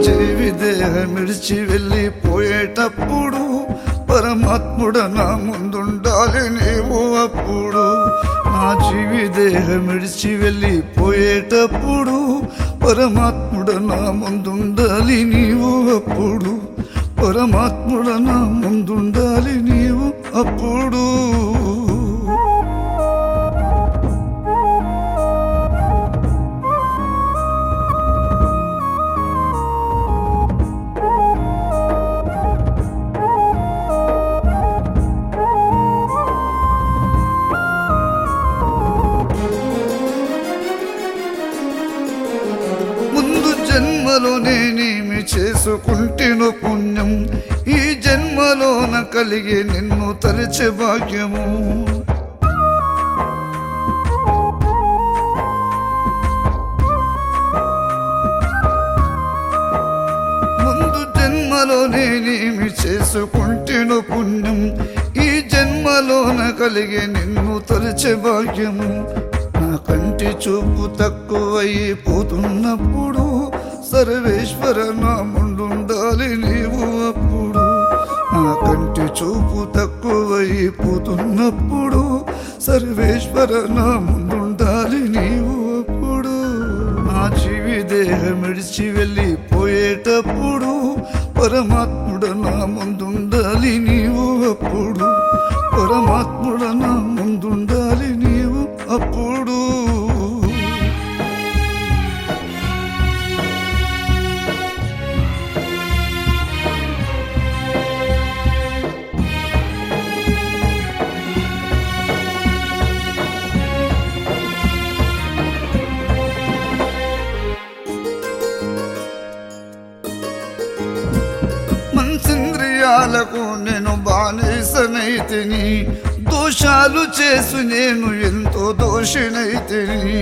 జీవి దేహం విడిచి వెళ్ళిపోయేటప్పుడు పరమాత్ముడ నా ముందుండాలి నీవు అప్పుడు నా జీవి దేహం విడిచి వెళ్ళిపోయేటప్పుడు పరమాత్ముడ నా ముందుండాలి నీవు అప్పుడు పరమాత్ముడ నా ముందుండాలి నీవు అప్పుడు ముందు జన్మలో నేనేమి చేసుకుంటేనో పుణ్యం ఈ జన్మలోన కలిగే నిన్ను తలచే భాగ్యము ముందు జన్మలో నేనేమి చేసుకుంటేనో పుణ్యం ఈ జన్మలోన కలిగే నిన్ను తలచే భాగ్యము నా కంటి చూపు తక్కువైపోతున్నప్పుడు సర్వేశ్వర నా ముందుండాలి నీవు అప్పుడు నా కంటి చూపు తక్కువైపోతున్నప్పుడు సర్వేశ్వర నా ముందుండాలి నీవు అప్పుడు నా జీవి దేహం విడిచి వెళ్ళిపోయేటప్పుడు పరమాత్ముడ నా ముందుండాలి నీవు అప్పుడు పరమాత్ముడ నా ముందుండాలి నీవు అప్పుడు మనసింద్రియాలకు నేను బానిసనైతిని దోషాలు చేసు నేను ఎంతో దోషినైతిని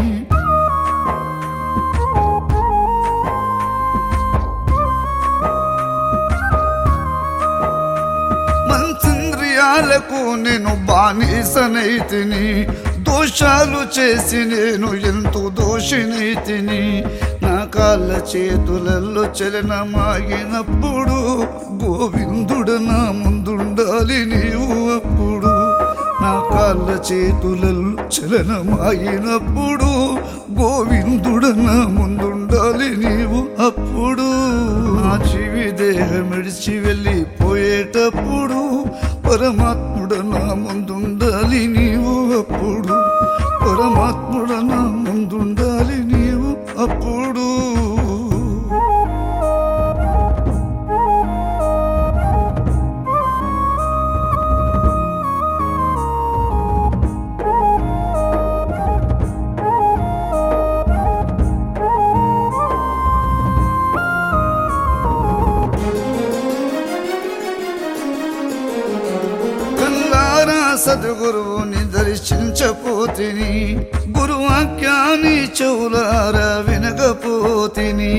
మనసింద్రియాలకు నేను బానిసనైతిని దోషాలు చేసి నేను ఎంతో దోషినైతిని నా కాళ్ళ చేతులలో చలనమాగినప్పుడు గోవిందుడు నా ముందుండాలి నీవు అప్పుడు నా కాళ్ళ చేతులలో చలనమాగినప్పుడు గోవిందుడు నా ముందుండాలి నీవు అప్పుడు నా జీవి దేహం విడిచి వెళ్ళిపోయేటప్పుడు పరమాత్ముడ నా ముందుండాలి నీవు అప్పుడు పరమాత్ముడ నా ముందుండాలి నీవు అప్పుడు కల్లారా సద్గురువుని దర్శించపోతిని గురువాక్యాన్ని చెవులారా వినకపోతిని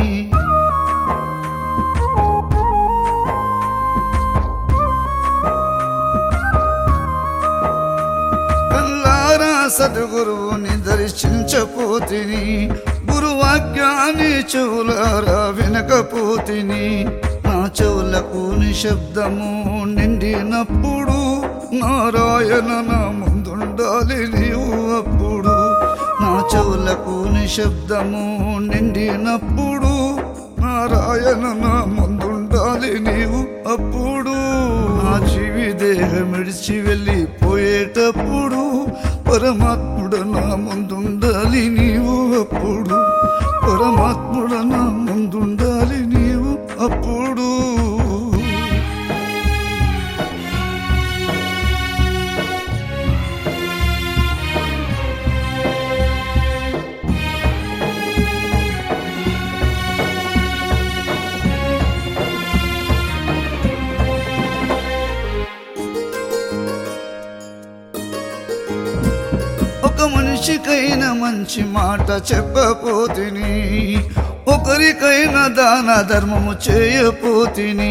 కల్లారా సద్గురువుని దర్శించపోతిని గురువాక్యాన్ని చెవులారా వినకపోతిని నా చెవులకు నిశ్శబ్దము నిండినప్పుడు నారాయణ నా ముందుండాలి నీవు అప్పుడు నా చెవులకు నిశ్శబ్దము నిండినప్పుడు నారాయణ నా ముందుండాలి నీవు అప్పుడు నా జీవి దేహం విడిచి వెళ్ళిపోయేటప్పుడు పరమాత్ముడ నా ముందుండాలి నీవు అప్పుడు పరమాత్ముడ నా ముందుండాలి నీవు అప్పుడు ఒక మనిషికైనా మంచి మాట చెప్పపోతిని ఒకరికైనా దాన ధర్మము చేయపోతిని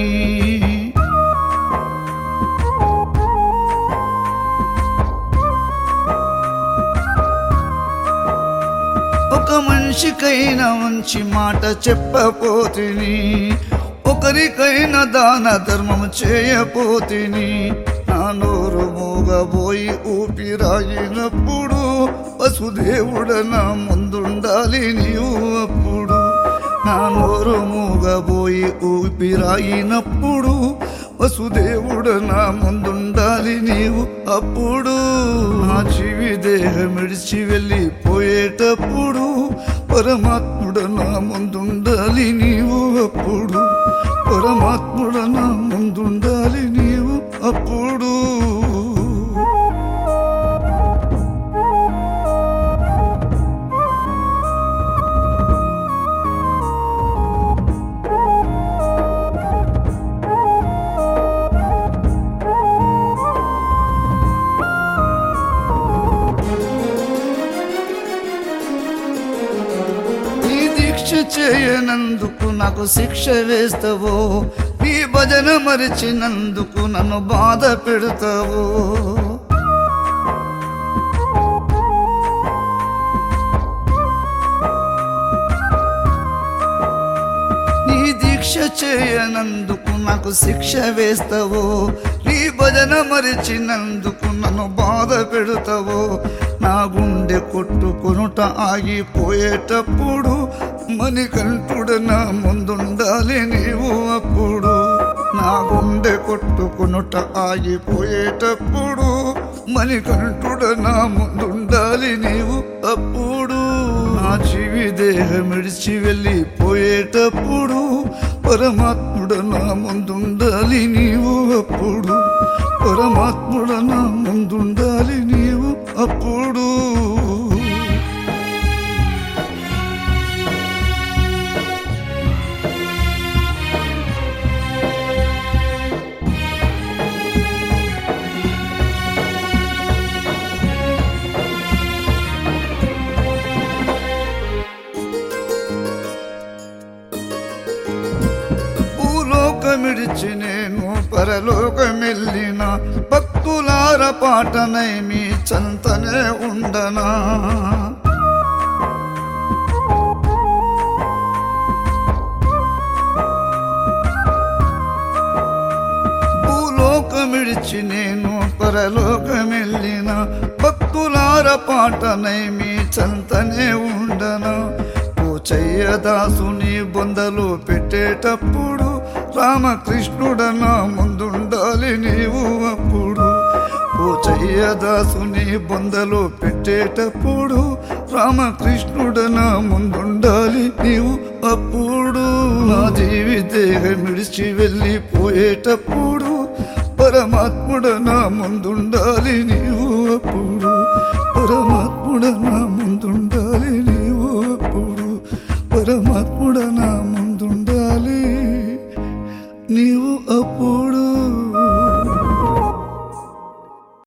ఒక మనిషి మనిషికైనా మంచి మాట చెప్పపోతిని ఒకరికైనా దాన ధర్మము చేయపోతిని నా నోరు మూగబోయి ఊపిరాగినప్పుడు వసుదేవుడ నా ముందుండాలి నీవు అప్పుడు నా నోరు మూగబోయి ఊపిరాగినప్పుడు వసుదేవుడ నా ముందుండాలి నీవు అప్పుడు నా జీవి దేహం విడిచి వెళ్ళిపోయేటప్పుడు పరమాత్ముడ నా ముందుండాలి నీవు అప్పుడు పరమాత్ముడ నా ముందుండాలి నీవు అప్పుడు నీ దీక్ష చేయనందుకు నాకు శిక్ష వేస్తావో నీ భజన మరిచినందుకు నన్ను బాధ పెడతావో నీ దీక్ష చేయనందుకు నాకు శిక్ష వేస్తావో నీ భజన మరిచినందుకు నన్ను బాధ పెడతావో నా గుండె కొట్టుకొనుట ఆగిపోయేటప్పుడు మణికంఠుడ నా ముందుండాలి నీవు అప్పుడు నా గుండె కొట్టుకొనుట ఆగిపోయేటప్పుడు మణికంఠుడ నా ముందుండాలి నీవు అప్పుడు నా జీవి దేహం విడిచి వెళ్ళిపోయేటప్పుడు పరమాత్ముడ నా ముందుండాలి నీవు అప్పుడు పరమాత్ముడ నా ముందుండాలి నీవు అప్పుడు భూలోకమిడిచి నేను పరలోకమెల్లిన భక్తులార పాటనై మీ చంతనే ఉండనా భూలోకమిడిచి నేను పరలోకమెల్లిన భక్తులార పాటనై మీ చంతనే ఉండనా ఓ చెయ్యదాసుని బొందలు పెట్టేటప్పుడు రామకృష్ణుడ నా ముందుండాలి నీవు అప్పుడు ఓ చెయ్యదాసుని బొందలు పెట్టేటప్పుడు రామకృష్ణుడ నా ముందుండాలి నీవు అప్పుడు నా జీవి దేహం విడిచి వెళ్ళిపోయేటప్పుడు పరమాత్ముడ నా